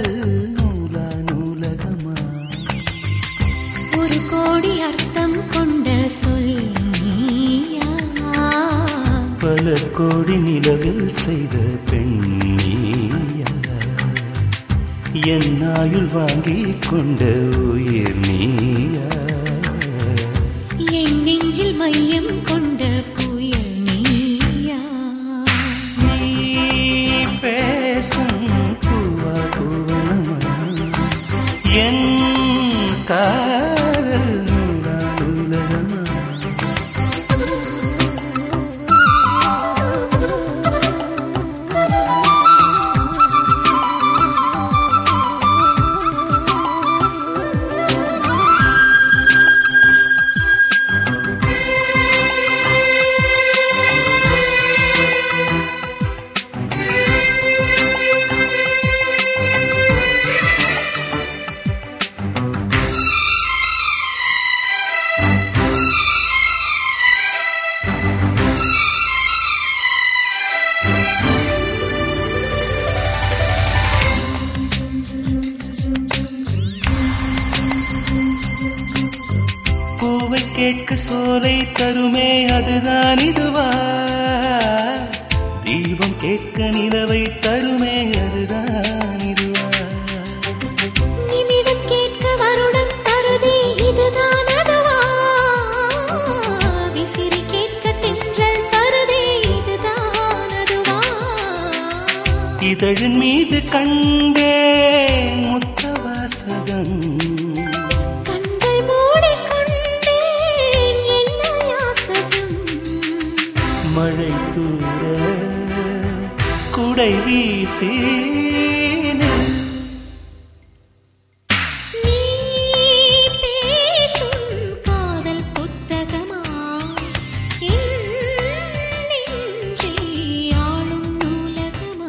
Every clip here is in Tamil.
காதல் நூலா நூலகமா ஒரு கோடி அர்த்தம் கொண்ட சொல் நீயா பல கோடி நிலவில் செய்த பெண்ணியா என் ஆயுள் வாங்கிக் கொண்ட உயிர் நீயா என் நெஞ்சில் மையம் கொண்ட புயல் நீயா நீ பேசும் பூவா பூவனமா என் காதல் நூலா நூலகமா பூவை கேட்க சோலை தருமே அதுதான் இதுவா தீபம் கேட்க நிலவை தருமே அதுதான் இதுவா நிமிடம் கேட்க வருடம் தருதே இதுதான் அதுவா விசிறி கேட்க தென்றல் தருதே இதுதான் அதுவா இதழின் மீது கண்டே முத்த வாசகம் கண்கள் மூடிக் கொண்டேன் என்ன யாசகம் மழை தூர குடை வீசி நீ பேசும் காதல் புத்தகமா என் நெஞ்சை ஆளும் நூலகமா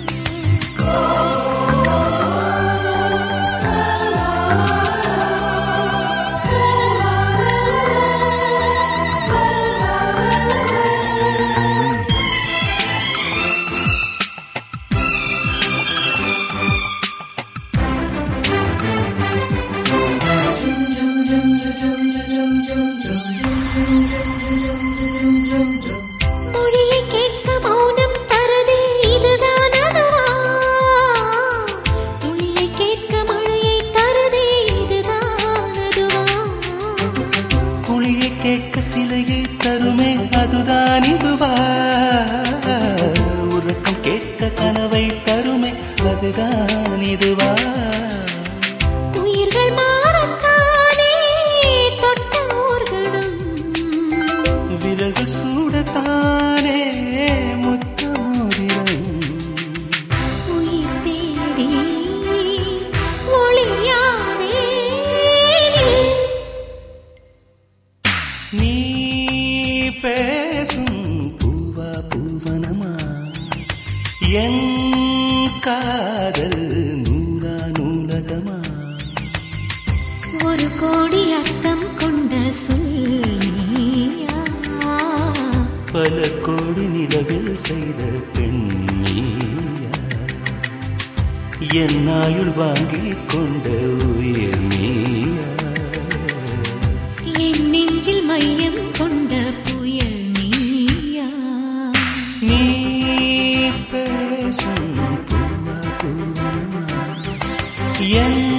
மொழியை கேட்க மௌனம் தருதே இதுதான் அதுவா மொழியை கேட்க மழையை தருதே இதுதான் அதுவா குழியை கேட்க சிலையை தருமே அதுதான் இதுவா உறக்கம் கேட்க கனவை தருமே அதுதான் இதுவா உயிர்கள் மாறத்தானே தொட்ட ஊர்களும் விரல்கள் சூடத்தானே முத்த மோதிரம் உயிர் தேடி ஒளியாதே நீ பேசும் பூவா பூவனமா என் காதல் நூலா நூலகமா ஒரு கோடி அர்த்தம் கொண்ட சொல் நீயா பல கோடி நிலவில் செய்த பெண்ணியா என் ஆயுள் வாங்கிக் கொண்ட உயிர் நீயா என் நெஞ்சில் மையம் கொண்ட புயல் நீயா நீ பேசும் பூவா பூவனமா என்